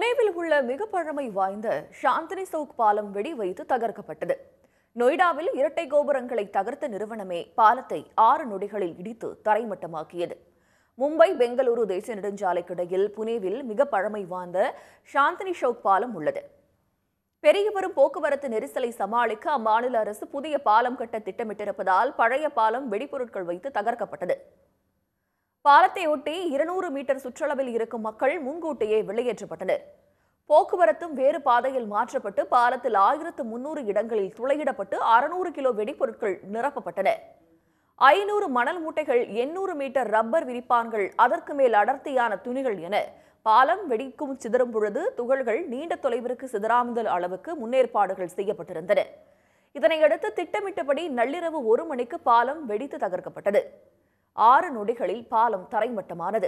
புனேவில் உள்ள மிக பழமை வாய்ந்த சாந்தினி சவுக் பாலம் வெடி வைத்து தகர்க்கப்பட்டது நொய்டாவில் இரட்டை கோபுரங்களை தகர்த்த நிறுவனமே பாலத்தை ஆறு நொடிகளில் இடித்து தரைமட்டமாக்கியது மும்பை பெங்களூரு தேசிய நெடுஞ்சாலைக்கிடையில் புனேவில் மிக பழமை வாய்ந்த சாந்தினி சவுக் பாலம் உள்ளது பெருகி வரும் போக்குவரத்து நெரிசலை சமாளிக்க அம்மாநில அரசு புதிய பாலம் கட்ட திட்டமிட்டிருப்பதால் பழைய பாலம் வெடிபொருட்கள் வைத்து தகர்க்கப்பட்டது பாலத்தை ஒட்டி இருநூறு மீட்டர் சுற்றளவில் இருக்கும் மக்கள் முன்கூட்டியே வெளியேற்றப்பட்டனர் போக்குவரத்தும் வேறு பாதையில் மாற்றப்பட்டு பாலத்தில் ஆயிரத்து முன்னூறு இடங்களில் துளையிடப்பட்டு அறுநூறு கிலோ வெடிப்பொருட்கள் நிரப்பப்பட்டன ஐநூறு மணல் மூட்டைகள் எண்ணூறு மீட்டர் ரப்பர் விரிப்பான்கள் அதற்கு மேல் அடர்த்தியான துணிகள் என பாலம் வெடிக்கும் சிதறும் பொழுது துகள்கள் நீண்ட தொலைவிற்கு சிதறாமல் அளவுக்கு முன்னேற்பாடுகள் செய்யப்பட்டிருந்தன இதனையடுத்து திட்டமிட்டபடி நள்ளிரவு ஒரு மணிக்கு பாலம் வெடித்து தகர்க்கப்பட்டது ஆறு நொடிகளில் பாலம் தரைமட்டமானது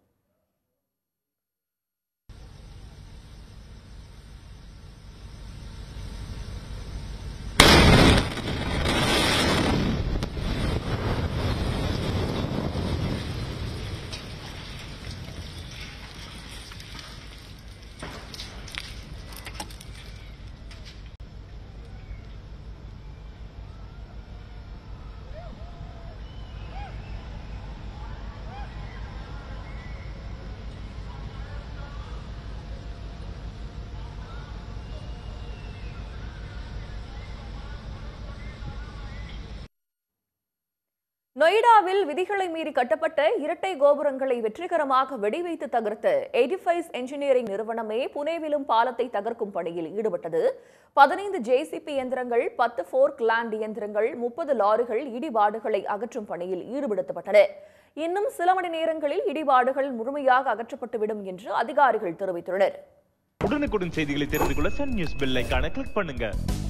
நொய்டாவில் விதிகளை மீறி கட்டப்பட்ட இரட்டை கோபுரங்களை வெற்றிகரமாக வெடிவைத்து தகர்த்த எடிஃபைஸ் என்ஜினியரிங் நிறுவனமே புனேவிலும் பாலத்தை தகர்க்கும் பணியில் ஈடுபட்டது பதினைந்து ஜேசிபி இயந்திரங்கள் பத்து ஃபோர்க் லேண்ட் இயந்திரங்கள் முப்பது லாரிகள் இடிபாடுகளை அகற்றும் பணியில் ஈடுபடுத்தப்பட்டன இன்னும் சில மணி நேரங்களில் இடிபாடுகள் முழுமையாக அகற்றப்பட்டுவிடும் என்று அதிகாரிகள் தெரிவித்துள்ளனர் உடனுக்குடன் செய்திகளை தெரிந்து கொள்ள சன் நியூஸ் பெல் ஐகானை கிளிக் பண்ணுங்க